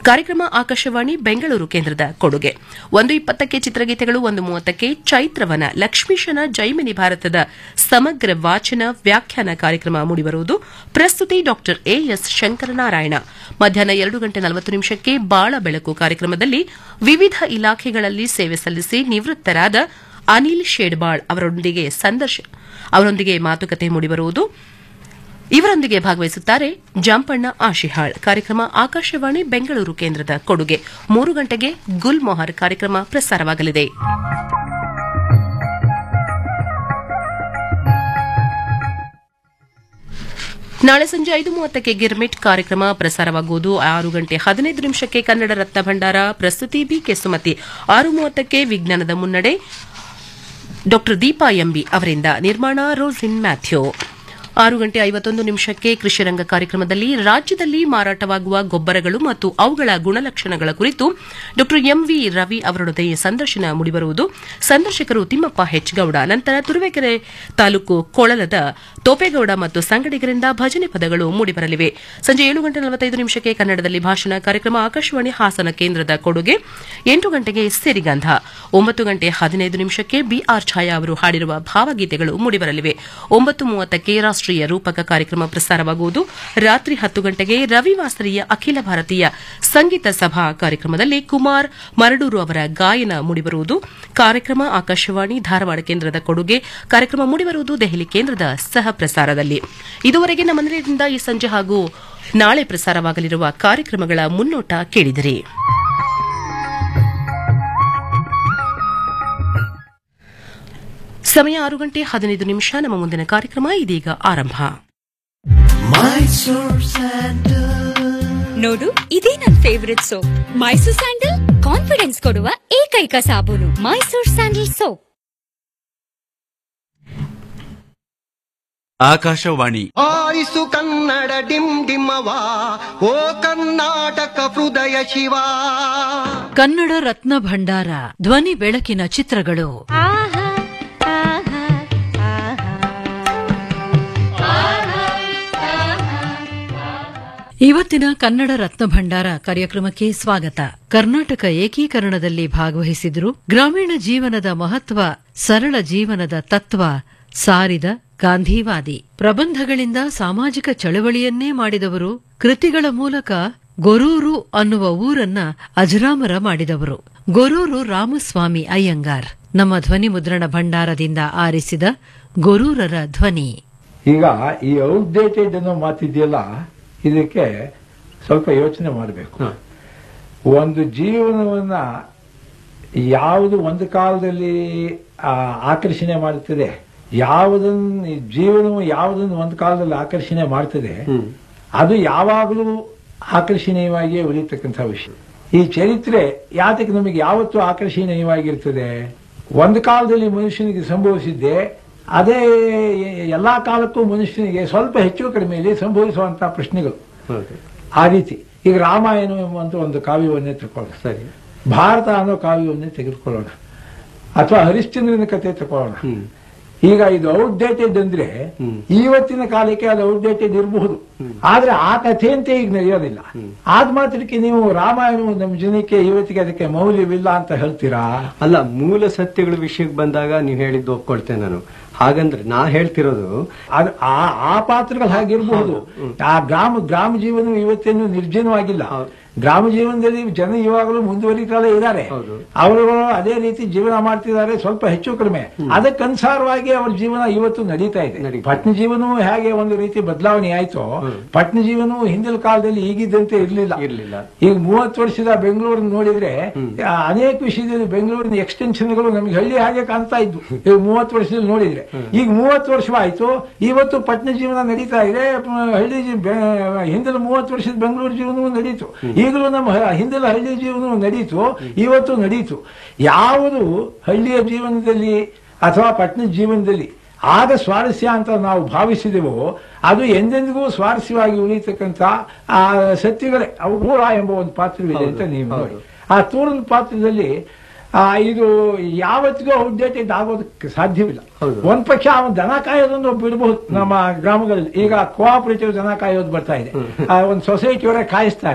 ಕಾರ್ಯಕ್ರಮ ಆಕಾಶವಾಣಿ ಬೆಂಗಳೂರು ಕೇಂದ್ರದ ಕೊಡುಗೆ ಒಂದು ಇಪ್ಪತ್ತಕ್ಕೆ ಚಿತ್ರಗೀತೆಗಳು ಒಂದು ಮೂವತ್ತಕ್ಕೆ ಚೈತ್ರವನ ಲಕ್ಷ್ಮೀಶನ ಜೈಮಿನಿ ಭಾರತದ ಸಮಗ್ರ ವಾಚನ ವ್ಯಾಖ್ಯಾನ ಕಾರ್ಯಕ್ರಮ ಮೂಡಿಬರುವುದು ಪ್ರಸ್ತುತಿ ಡಾ ಎಎಸ್ ಶಂಕರನಾರಾಯಣ ಮಧ್ಯಾಹ್ನ ಎರಡು ಗಂಟೆ ನಲವತ್ತು ನಿಮಿಷಕ್ಕೆ ಬಾಳ ಬೆಳಕು ಕಾರ್ಯಕ್ರಮದಲ್ಲಿ ವಿವಿಧ ಇಲಾಖೆಗಳಲ್ಲಿ ಸೇವೆ ಸಲ್ಲಿಸಿ ನಿವೃತ್ತರಾದ ಅನಿಲ್ ಶೇಡ್ಬಾಳ್ ಅವರೊಂದಿಗೆ ಸಂದರ್ಶ ಅವರೊಂದಿಗೆ ಮಾತುಕತೆ ಮೂಡಿಬರುವುದು ಇವರೊಂದಿಗೆ ಭಾಗವಹಿಸುತ್ತಾರೆ ಜಂಪಣ್ಣ ಆಶಿಹಾಳ್ ಕಾರ್ಯಕ್ರಮ ಆಕಾಶವಾಣಿ ಬೆಂಗಳೂರು ಕೇಂದ್ರದ ಕೊಡುಗೆ ಮೂರು ಗಂಟೆಗೆ ಗುಲ್ ಮೊಹರ್ ಕಾರ್ಯಕ್ರಮ ಪ್ರಸಾರವಾಗಲಿದೆ ನಾಳೆ ಸಂಜೆ ಐದು ಮೂವತ್ತಕ್ಕೆ ಗಿರ್ಮಿಟ್ ಕಾರ್ಯಕ್ರಮ ಪ್ರಸಾರವಾಗುವುದು ಆರು ಗಂಟೆ ಹದಿನೈದು ನಿಮಿಷಕ್ಕೆ ಕನ್ನಡ ರತ್ನ ಭಂಡಾರ ಪ್ರಸ್ತುತಿ ಬಿಕೆ ಸುಮತಿ ಆರು ಮೂವತ್ತಕ್ಕೆ ವಿಜ್ಞಾನದ ಮುನ್ನಡೆ ಡಾ ದೀಪಾ ಎಂಬಿ ಅವರಿಂದ ನಿರ್ಮಾಣ ರೋಸಿನ್ ಮ್ಯಾಥ್ಯೂ ಆರು ಗಂಟೆ ಐವತ್ತೊಂದು ನಿಮಿಷಕ್ಕೆ ಕೃಷಿರಂಗ ಕಾರ್ಯಕ್ರಮದಲ್ಲಿ ರಾಜ್ಯದಲ್ಲಿ ಮಾರಾಟವಾಗುವ ಗೊಬ್ಬರಗಳು ಮತ್ತು ಅವುಗಳ ಗುಣಲಕ್ಷಣಗಳ ಕುರಿತು ಡಾ ಎಂವಿ ರವಿ ಅವರೊಡನೆ ಸಂದರ್ಶನ ಮೂಡಿಬರುವುದು ಸಂದರ್ಶಕರು ತಿಮ್ಮಪ್ಪ ಹೆಚ್ಗೌಡ ನಂತರ ತುರುವೇಕೆರೆ ತಾಲೂಕು ಕೊಳಲದ ತೋಪೇಗೌಡ ಮತ್ತು ಸಂಗಡಿಗರಿಂದ ಭಜನೆ ಪದಗಳು ಮೂಡಿಬರಲಿವೆ ಸಂಜೆ ಏಳು ಗಂಟೆ ನಲವತ್ತೈದು ನಿಮಿಷಕ್ಕೆ ಕನ್ನಡದಲ್ಲಿ ಭಾಷಣ ಕಾರ್ಯಕ್ರಮ ಆಕಾಶವಾಣಿ ಹಾಸನ ಕೇಂದ್ರದ ಕೊಡುಗೆ ಎಂಟು ಗಂಟೆಗೆ ಸಿರಿಗಂಧ ಒಂಬತ್ತು ಗಂಟೆ ಹದಿನೈದು ನಿಮಿಷಕ್ಕೆ ಬಿಆರ್ ಛಾಯಾ ಅವರು ಹಾಡಿರುವ ಭಾವಗೀತೆಗಳು ಮೂಡಿಬರಲಿವೆ ಒಂಬತ್ತು ಮೂವತ್ತಕ್ಕೆ ರಾಷ್ಟೀಯ ರೂಪಕ ಕಾರ್ಯಕ್ರಮ ಪ್ರಸಾರವಾಗುವುದು ರಾತ್ರಿ ಹತ್ತು ಗಂಟೆಗೆ ರವಿವಾಸರಿಯ ಅಖಿಲ ಭಾರತೀಯ ಸಂಗೀತ ಸಭಾ ಕಾರ್ಯಕ್ರಮದಲ್ಲಿ ಕುಮಾರ್ ಮರಡೂರು ಅವರ ಗಾಯನ ಮೂಡಿಬರುವುದು ಕಾರ್ಯಕ್ರಮ ಆಕಾಶವಾಣಿ ಧಾರವಾಡ ಕೇಂದ್ರದ ಕೊಡುಗೆ ಕಾರ್ಯಕ್ರಮ ಮೂಡಿಬರುವುದು ದೆಹಲಿ ಕೇಂದ್ರದ ಸಹ ಪ್ರಸಾರದಲ್ಲಿ ಇದುವರೆಗೆ ನಮ್ಮ ನಿಲಯದಿಂದ ಈ ಸಂಜೆ ಹಾಗೂ ನಾಳೆ ಪ್ರಸಾರವಾಗಲಿರುವ ಕಾರ್ಯಕ್ರಮಗಳ ಮುನ್ನೋಟ ಕೇಳಿದಿರಿ ಸಮಯ ಆರು ಗಂಟೆ ಹದಿನೈದು ನಿಮಿಷ ನಮ್ಮ ಮುಂದಿನ ಕಾರ್ಯಕ್ರಮ ಇದೀಗ ಆರಂಭ ನೋಡು ಇದೇ ನನ್ favourite soap Mysore sandal confidence ಕೊಡುವ ಏಕೈಕ ಸಾಬೂನು ಮೈಸೂರ್ ಸ್ಯಾಂಡಲ್ ಸೋಪ್ ಆಕಾಶವಾಣಿ ಆರಿಸು ಕನ್ನಡ ಡಿಮ್ ಡಿಮ್ಮವ ಓ ಕರ್ನಾಟಕ ಹೃದಯ ಶಿವ ಕನ್ನಡ ರತ್ನ ಭಂಡಾರ ಧ್ವನಿ ಬೆಳಕಿನ ಚಿತ್ರಗಳು ಇವತ್ತಿನ ಕನ್ನಡ ರತ್ನ ಭಂಡಾರ ಕಾರ್ಯಕ್ರಮಕ್ಕೆ ಸ್ವಾಗತ ಕರ್ನಾಟಕ ಏಕೀಕರಣದಲ್ಲಿ ಭಾಗವಹಿಸಿದ್ರು ಗ್ರಾಮೀಣ ಜೀವನದ ಮಹತ್ವ ಸರಳ ಜೀವನದ ತತ್ವ ಸಾರಿದ ಗಾಂಧಿವಾದಿ ಪ್ರಬಂಧಗಳಿಂದ ಸಾಮಾಜಿಕ ಚಳವಳಿಯನ್ನೇ ಮಾಡಿದವರು ಕೃತಿಗಳ ಮೂಲಕ ಗೊರೂರು ಅನ್ನುವ ಊರನ್ನ ಅಜರಾಮರ ಮಾಡಿದವರು ಗೊರೂರು ರಾಮಸ್ವಾಮಿ ಅಯ್ಯಂಗಾರ್ ನಮ್ಮ ಧ್ವನಿ ಮುದ್ರಣ ಭಂಡಾರದಿಂದ ಆರಿಸಿದ ಗೊರೂರರ ಧ್ವನಿ ಈಗ ಈ ಔಟ್ಡೇಟೆಡ್ ಅನ್ನೋ ಮಾತಿದೆಯಲ್ಲ ಇದಕ್ಕೆ ಸ್ವಲ್ಪ ಯೋಚನೆ ಮಾಡಬೇಕು ಒಂದು ಜೀವನವನ್ನ ಯಾವುದು ಒಂದು ಕಾಲದಲ್ಲಿ ಆ, ಆಕರ್ಷಣೆ ಮಾಡುತ್ತದೆ ಯಾವುದನ್ನು ಜೀವನವು ಯಾವುದನ್ನು ಒಂದು ಕಾಲದಲ್ಲಿ ಆಕರ್ಷಣೆ ಮಾಡ್ತದೆ ಅದು ಯಾವಾಗಲೂ ಆಕರ್ಷಣೀಯವಾಗಿಯೇ ಉಳಿತಕ್ಕಂಥ ವಿಷಯ ಈ ಚರಿತ್ರೆ ಯಾತಕ್ಕೆ ನಮಗೆ ಯಾವತ್ತೂ ಆಕರ್ಷಣೀಯವಾಗಿರ್ತದೆ ಒಂದು ಕಾಲದಲ್ಲಿ ಮನುಷ್ಯನಿಗೆ ಸಂಭವಿಸಿದ್ದೆ ಅದೇ ಎಲ್ಲಾ ಕಾಲಕ್ಕೂ ಮನುಷ್ಯನಿಗೆ ಸ್ವಲ್ಪ ಹೆಚ್ಚು ಕಡಿಮೆಯಲ್ಲಿ ಸಂಭವಿಸುವಂತಹ ಪ್ರಶ್ನೆಗಳು ಆ ರೀತಿ ಈಗ ರಾಮಾಯಣ ಎಂಬಂತ ಒಂದು ಕಾವ್ಯವನ್ನೇ ತಗೊಳ್ಳೋಣ ಸರಿ ಭಾರತ ಅನ್ನೋ ಕಾವ್ಯವನ್ನೇ ತೆಗೆದುಕೊಳ್ಳೋಣ ಅಥವಾ ಹರಿಶ್ಚಂದ್ರನ ಕಥೆ ತಗೊಳ್ಳೋಣ ಈಗ ಇದು ಔಟ್ಡೇಟೆಡ್ ಅಂದ್ರೆ ಇವತ್ತಿನ ಕಾಲಕ್ಕೆ ಅದು ಔಟ್ಡೇಟೆಡ್ ಇರಬಹುದು ಆದ್ರೆ ಆ ಕಥೆಯಂತೆ ಈಗ ನಡೆಯೋದಿಲ್ಲ ಆದ ಮಾತ್ರಕ್ಕೆ ನೀವು ರಾಮಾಯಣವು ನಮ್ಮ ಜನಕ್ಕೆ ಇವತ್ತಿಗೆ ಅದಕ್ಕೆ ಮೌಲ್ಯವಿಲ್ಲ ಅಂತ ಹೇಳ್ತೀರಾ ಅಲ್ಲ ಮೂಲ ಸತ್ಯಗಳ ವಿಷಯಕ್ಕೆ ಬಂದಾಗ ನೀವು ಹೇಳಿದ್ದು ಒಪ್ಕೊಳ್ತೇನೆ ನಾನು ಹಾಗಂದ್ರೆ ನಾ ಹೇಳ್ತಿರೋದು ಅದು ಆ ಆ ಪಾತ್ರಗಳು ಹಾಗಿರಬಹುದು ಆ ಗ್ರಾಮ ಗ್ರಾಮ ಜೀವನ ಇವತ್ತೇನು ನಿರ್ಜನವಾಗಿಲ್ಲ ಗ್ರಾಮ ಜೀವನದಲ್ಲಿ ಜನ ಇವಾಗಲೂ ಮುಂದುವರಿತಾಳೆ ಇದ್ದಾರೆ ಹೌದು. ಅವರುಗಳು ಅದೇ ರೀತಿ ಜೀವನ ಮಾಡ್ತಿದ್ದಾರೆ ಸ್ವಲ್ಪ ಹೆಚ್ಚು ಕಡಿಮೆ ಅದಕ್ಕನುಸಾರವಾಗಿ ಅವ್ರ ಜೀವನ ಇವತ್ತು ನಡೀತಾ ಇದೆ ನಡೀತಾ ಇದೆ. ಪಟ್ಟಣ ಜೀವನವು ಹೇಗೆ ಒಂದು ರೀತಿ ಬದಲಾವಣೆ ಆಯ್ತು ಪಟ್ಟಣ ಜೀವನವು ಹಿಂದಿನ ಕಾಲದಲ್ಲಿ ಈಗಿದ್ದಂತೆ ಇರಲಿಲ್ಲ ಇರ್ಲಿಲ್ಲ. ಈಗ ಮೂವತ್ತು ವರ್ಷದ ಬೆಂಗಳೂರು ನೋಡಿದ್ರೆ ಆ, ಅನೇಕ ವಿಷಯದಲ್ಲಿ ಬೆಂಗಳೂರಿನ ಎಕ್ಸ್ಟೆನ್ಷನ್ಗಳು ನಮಗೆ ಹಳ್ಳಿ ಹಾಗೆ ಕಾಣ್ತಾ ಇದ್ವು ಈಗ ಮೂವತ್ತು ವರ್ಷದಲ್ಲಿ ನೋಡಿದ್ರೆ ಈಗ ಮೂವತ್ತು ವರ್ಷವಾಯ್ತು ಇವತ್ತು ಪಟ್ಟಣ ಜೀವನ ನಡೀತಾ ಇದೆ ಪ- ಹಳ್ಳಿ ಜೀ- ಬೆ- ಹಿಂದಿನ ಮೂವತ್ತು ವರ್ಷದ ಬೆಂಗಳೂರು ಜೀವನವೂ ನಡೀತು ಈಗಲೂ ನಮ್ಮ ಹ- ಹಿಂದಿನ ಹಳ್ಳಿ ಜೀವನವೂ ನಡೀತು ಇವತ್ತು ನಡೀತು ಯಾವುದು ಹಳ್ಳಿಯ ಜೀವನದಲ್ಲಿ ಅಥವಾ ಪಟ್ಟಣದ ಜೀವನದಲ್ಲಿ ಆಗ ಸ್ವಾರಸ್ಯ ಅಂತ ನಾವು ಭಾವಿಸಿದೆವೋ ಅದು ಎಂದೆಂದಿಗೂ ಸ್ವಾರಸ್ಯವಾಗಿ ಉಳಿತಕ್ಕಂಥ ಆ ಸತ್ಯಗಳೇ ಅವು ಮೂಲ ಎಂಬ ಒಂದು ಪಾತ್ರವಿದೆ ಅಂತ ನೀವು ನೋಡಿ ಆ ತೂರದ ಪಾತ್ರದಲ್ಲಿ ಆ, ಇದು ಯಾವತ್ತಿಗೂ ಔಟ್ಡೇಟೆಡ್ ಆಗೋದಕ್ಕೆ ಸಾಧ್ಯವಿಲ್ಲ ಹೌದು. ಒಂದ್ ಪಕ್ಷ ಅವನು ದನ ಕಾಯೋದೊಂದು ಬಿಡಬಹುದು ನಮ್ಮ ಗ್ರಾಮಗಳಲ್ಲಿ ಈಗ ಕೋಆಪರೇಟಿವ್ ದನ ಕಾಯೋದು ಬರ್ತಾ ಇದೆ ಆ, ಒಂದು ಸೊಸೈಟಿಯವರೇ ಕಾಯಿಸ್ತಾರೆ